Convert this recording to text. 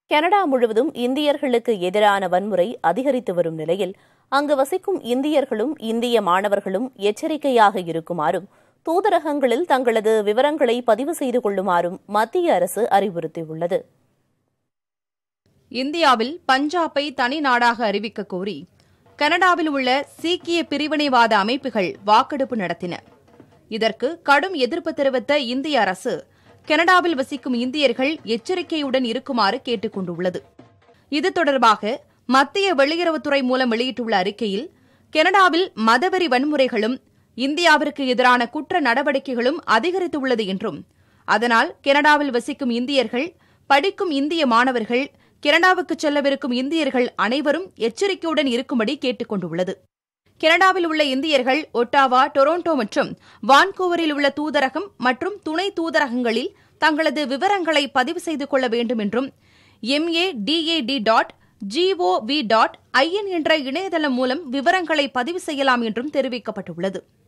Canada முழுவதும் இந்தியர்களுக்கு எதிரான வன்முறை அதிகரித்து வரும் நிலையில் அங்கு வசிக்கும் இந்தியர்களும் இந்திய மாணவர்களும் எச்சரிக்கையாக இருக்குமாறும் தூதரகங்களில் தங்களது விவரங்களை பதிவு செய்து கொள்ளுமாறும் மத்திய அரசு அறிவுறுத்தியுள்ளது இந்தியாவில் பஞ்சாபை தனி நாடாக அறிவிக்க கோரி கனடாவில் உள்ள சீக்கிய பிரிவினைவாத அமைப்புகள் வாக்கெடுப்பு நடத்தின இதற்கு கடும் எதிர்ப்பு தெரிவித்த இந்திய அரசு கனடாவில் வசிக்கும் இந்தியர்கள் எச்சரிக்கையுடன் இருக்குமாறு கேட்டுக் கொண்டுள்ளது இது தொடர்பாக மத்திய வெளியுறவுத்துறை மூலம் வெளியிட்டுள்ள அறிக்கையில் கனடாவில் மதவெறி வன்முறைகளும் இந்தியாவிற்கு எதிரான குற்ற நடவடிக்கைகளும் அதிகரித்துள்ளது என்றும் அதனால் கனடாவில் வசிக்கும் இந்தியர்கள் படிக்கும் இந்திய மாணவர்கள் கனடாவுக்கு செல்லவிருக்கும் இந்தியர்கள் அனைவரும் எச்சரிக்கையுடன் இருக்கும்படி கேட்டுக் கொண்டுள்ளது கனடாவில் உள்ள இந்தியர்கள் ஒட்டாவா டொரண்டோ மற்றும் வான்கூவரில் உள்ள தூதரகம் மற்றும் துணை தூதரகங்களில் தங்களது விவரங்களை பதிவு செய்து கொள்ள வேண்டும் என்றும் M A D A D dot G O V dot I N என்ற இணையதளம் மூலம் விவரங்களை பதிவு செய்யலாம் என்றும் தெரிவிக்கப்பட்டுள்ளது